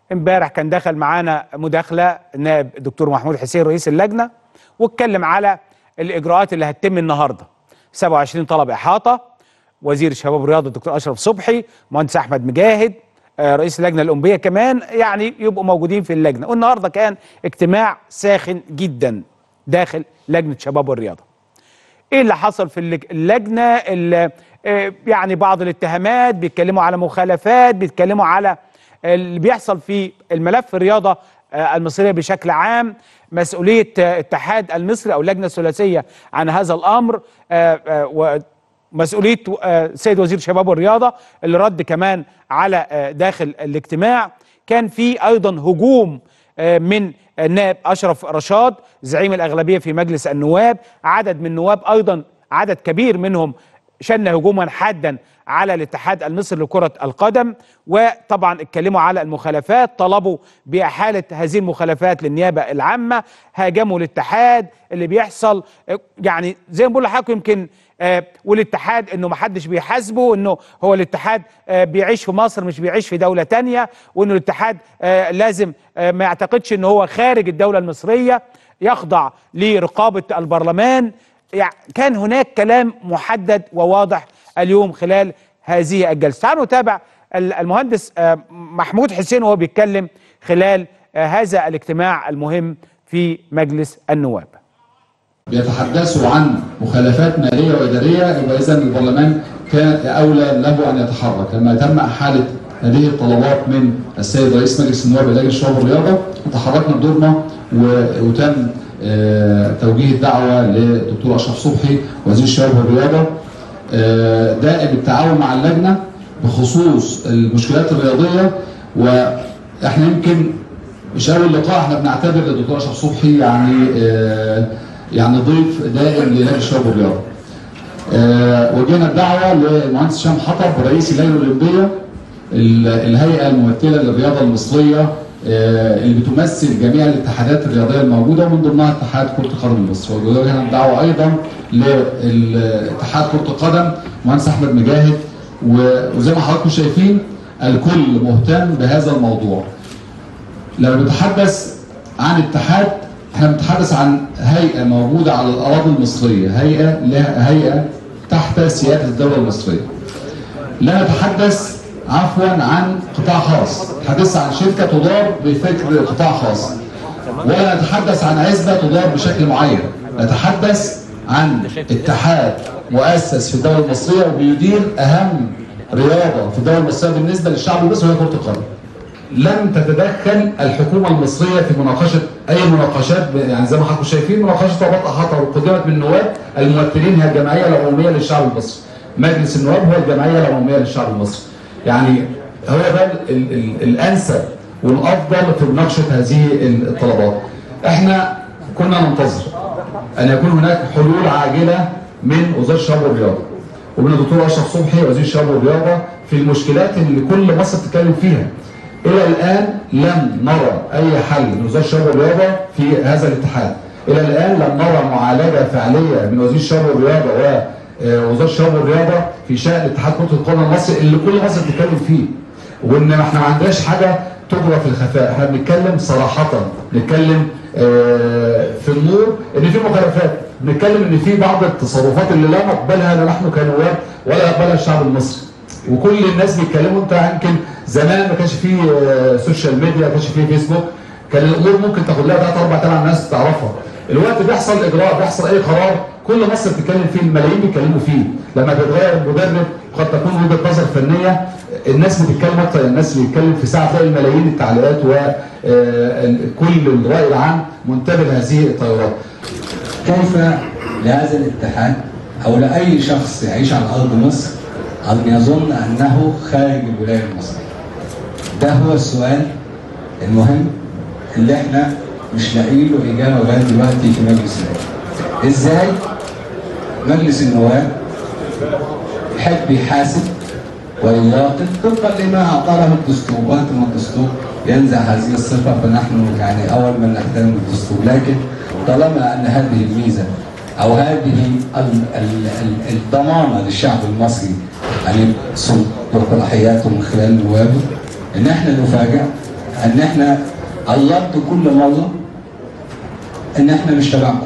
امبارح كان دخل معانا مداخله نائب الدكتور محمود حسين رئيس اللجنه واتكلم على الاجراءات اللي هتتم النهارده 27 طلب احاطه وزير الشباب والرياضه الدكتور اشرف صبحي مهندس احمد مجاهد آه، رئيس اللجنه الاولمبيه كمان يعني يبقوا موجودين في اللجنه والنهارده كان اجتماع ساخن جدا داخل لجنه شباب والرياضه ايه اللي حصل في اللج- اللجنه اللي آه، يعني بعض الاتهامات بيتكلموا على مخالفات بيتكلموا على اللي بيحصل في الملف الرياضه آه، المصريه بشكل عام مسؤوليه آه، اتحاد المصري او اللجنه الثلاثيه عن هذا الامر آه، آه، ومسؤوليه آه، سيد وزير الشباب والرياضه اللي رد كمان على آه، داخل الاجتماع كان في ايضا هجوم آه، من النائب اشرف رشاد زعيم الاغلبيه في مجلس النواب عدد من النواب ايضا عدد كبير منهم شن هجوما حادا على الاتحاد المصري لكره القدم وطبعا اتكلموا على المخالفات طلبوا باحاله هذه المخالفات للنيابه العامه هاجموا الاتحاد اللي بيحصل آه، يعني زي ما بقول لحضرتك يمكن آه، والاتحاد انه ما حدش بيحاسبه انه هو الاتحاد آه، بيعيش في مصر مش بيعيش في دوله تانية وانه الاتحاد آه، لازم آه، ما يعتقدش ان هو خارج الدوله المصريه يخضع لرقابه البرلمان يعني كان هناك كلام محدد وواضح اليوم خلال هذه الجلسه تعالوا نتابع ال- المهندس آه، محمود حسين وهو بيتكلم خلال آه، هذا الاجتماع المهم في مجلس النواب بيتحدثوا عن مخالفات ماليه واداريه يبقى اذا البرلمان كان اولى له ان يتحرك لما تم احاله هذه الطلبات من السيد رئيس مجلس النواب لجنه الشباب والرياضه تحركنا بدورنا و- وتم آه، توجيه الدعوه للدكتور اشرف صبحي وزير الشباب والرياضه آه، دائم التعاون مع اللجنه بخصوص المشكلات الرياضيه واحنا يمكن مش اول لقاء احنا بنعتبر الدكتور اشرف صبحي يعني آه، يعني ضيف دائم لنادي الشباب والرياضه. آه، وجينا الدعوه للمهندس هشام حطب رئيس اللجنه الاولمبيه ال- الهيئه الممثله للرياضه المصريه آه، اللي بتمثل جميع الاتحادات الرياضيه الموجوده ومن ضمنها اتحاد كره القدم المصري وجينا الدعوه ايضا لاتحاد كره القدم مهندس احمد مجاهد و- وزي ما حضراتكم شايفين الكل مهتم بهذا الموضوع. لما بنتحدث عن اتحاد احنا بنتحدث عن هيئه موجوده على الاراضي المصريه، هيئه لها هيئه تحت سياده الدوله المصريه. لا نتحدث عفوا عن قطاع خاص، نتحدث عن شركه تدار بفكر قطاع خاص. ولا نتحدث عن عزبه تدار بشكل معين، نتحدث عن اتحاد مؤسس في الدوله المصريه وبيدير اهم رياضه في الدوله المصريه بالنسبه للشعب المصري وهي كره القدم. لم تتدخل الحكومه المصريه في مناقشه اي مناقشات ب- يعني زي ما حضراتكم شايفين مناقشه طلبات احاطه وقدمت بالنواب الممثلين هي الجمعيه العموميه للشعب المصري. مجلس النواب هو الجمعيه العموميه للشعب المصري. يعني هو ده ال- ال- ال- الانسب والافضل في مناقشه هذه الطلبات. احنا كنا ننتظر ان يكون هناك حلول عاجله من وزاره الشباب والرياضه. ومن الدكتور اشرف صبحي وزير الشباب والرياضه في المشكلات اللي كل مصر بتتكلم فيها. الى الان لم نرى اي حل من وزاره الشباب والرياضه في هذا الاتحاد. الى الان لم نرى معالجه فعليه من وزير الشباب والرياضه ووزاره الشباب والرياضه في شان اتحاد كره القدم المصري اللي كل مصر بتتكلم فيه. وان احنا ما عندناش حاجه تجرى في الخفاء، احنا بنتكلم صراحه، بنتكلم آه، في النور ان في مخالفات، بنتكلم ان في بعض التصرفات اللي لا نقبلها لا نحن كنواب ولا يقبلها الشعب المصري. وكل الناس بيتكلموا انت يمكن زمان ما كانش فيه آه، سوشيال ميديا ما كانش فيه فيسبوك كان الامور ممكن تاخد لها ثلاث اربع ثمان ناس تعرفها الوقت بيحصل اجراء بيحصل اي قرار كل مصر بتتكلم فيه الملايين بيتكلموا فيه لما بيتغير المدرب قد تكون وجهه نظر فنيه الناس بتتكلم اكتر الناس بيتكلم في ساعه تلاقي الملايين التعليقات وكل الراي العام منتبه لهذه التيارات كيف لهذا الاتحاد او لاي شخص يعيش على ارض مصر ان يظن انه خارج الولايه المصريه؟ ده هو السؤال المهم اللي احنا مش لاقيين له اجابه لغايه دلوقتي في مجلس النواب. ازاي مجلس النواب يحب يحاسب ويراقب طبقا لما اعطاه الدستور وانتم الدستور ينزع هذه الصفه فنحن يعني اول من نحترم الدستور لكن طالما ان هذه الميزه او هذه ال- ال- ال- الضمانه للشعب المصري ان يصل صلاحياته من خلال نوابه ان احنا نفاجئ ان احنا عيطت كل مره ان احنا مش تبعكم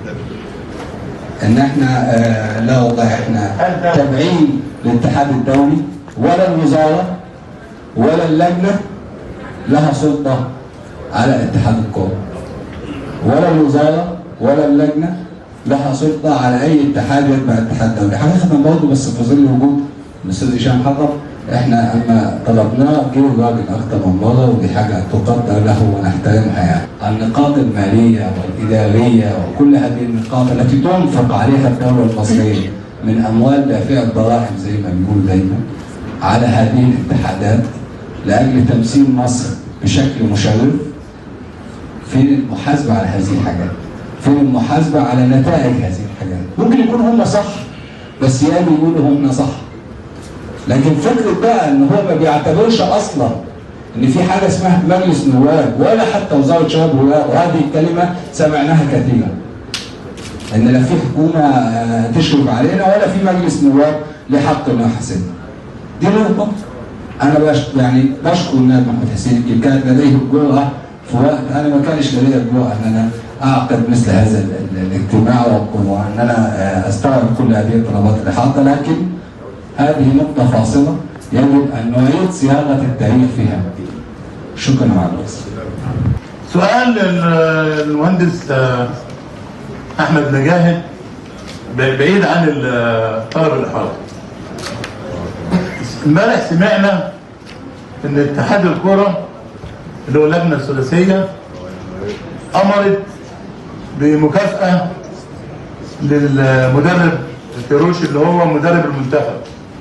ان احنا آه لا والله احنا تابعين للاتحاد الدولي ولا الوزاره ولا اللجنه لها سلطه على اتحاد الكوره ولا الوزاره ولا اللجنه لها سلطه على اي اتحاد يتبع الاتحاد الدولي حقيقه برضه بس في ظل وجود الاستاذ هشام حضر احنا اما طلبناه جه الراجل اكتر من مره ودي حاجه تقدر له ونحترمها يعني. النقاط الماليه والاداريه وكل هذه النقاط التي تنفق عليها الدوله المصريه من اموال دافع الضرائب زي ما بيقول دايما على هذه الاتحادات لاجل تمثيل مصر بشكل مشرف فين المحاسبه على هذه الحاجات؟ فين المحاسبه على نتائج هذه الحاجات؟ ممكن يكون هم صح بس يا بيقولوا هم صح لكن فكرة بقى ان هو ما بيعتبرش اصلا ان في حاجه اسمها مجلس نواب ولا حتى وزاره شباب ورياضه وهذه الكلمه سمعناها كثيرا ان لا في حكومه آه، تشرف علينا ولا في مجلس نواب لحق المحاسن دي نقطه انا بش يعني بشكر النائب محمد حسين يمكن كانت لديه الجرأه في وقت انا ما كانش لدي الجرأه ان انا اعقد مثل هذا ال- ال- الاجتماع و- وان انا آه، استوعب كل هذه الطلبات الإحاطة لكن هذه نقطة فاصلة يجب أن نعيد صياغة التاريخ فيها شكرا على الوقت سؤال ال- المهندس آه، احمد مجاهد ب- بعيد عن ال- طلب الاحاطه امبارح سمعنا ان اتحاد الكره اللي هو اللجنه الثلاثيه امرت بمكافاه للمدرب الكروش اللي هو مدرب المنتخب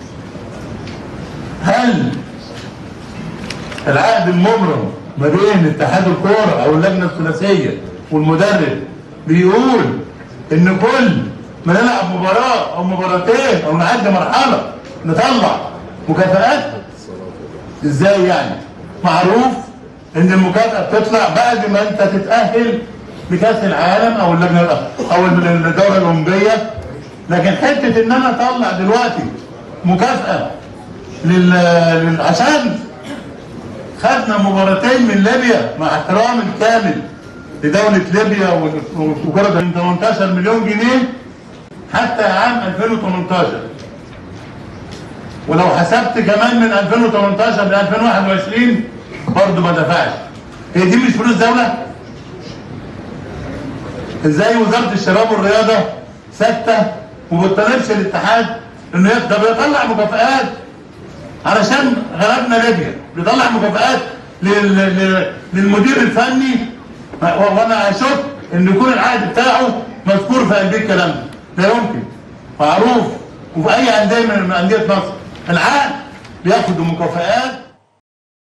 هل العقد المبرم ما بين اتحاد الكوره او اللجنه الثلاثيه والمدرب بيقول ان كل ما نلعب مباراه او مباراتين او نعدي مرحله نطلع مكافآت ازاي يعني؟ معروف ان المكافاه بتطلع بعد ما انت تتاهل لكاس العالم او اللجنه او الدوره الاولمبيه لكن حته ان انا اطلع دلوقتي مكافاه لل... لل... عشان خدنا مباراتين من ليبيا مع احترام الكامل لدولة ليبيا وكرة من 18 مليون جنيه حتى عام 2018 ولو حسبت كمان من 2018 ل 2021 برضه ما دفعش هي دي مش فلوس دولة؟ ازاي وزارة الشباب والرياضة ساكتة وما بتطالبش الاتحاد انه يط- ده بيطلع مكافآت علشان غلبنا ليبيا بيطلع مكافآت لل- لل- للمدير الفني و- وانا اشك ان يكون العقد بتاعه مذكور في قلبيه الكلام ده لا يمكن معروف وفي اي انديه من من انديه مصر العقد بياخدوا مكافآت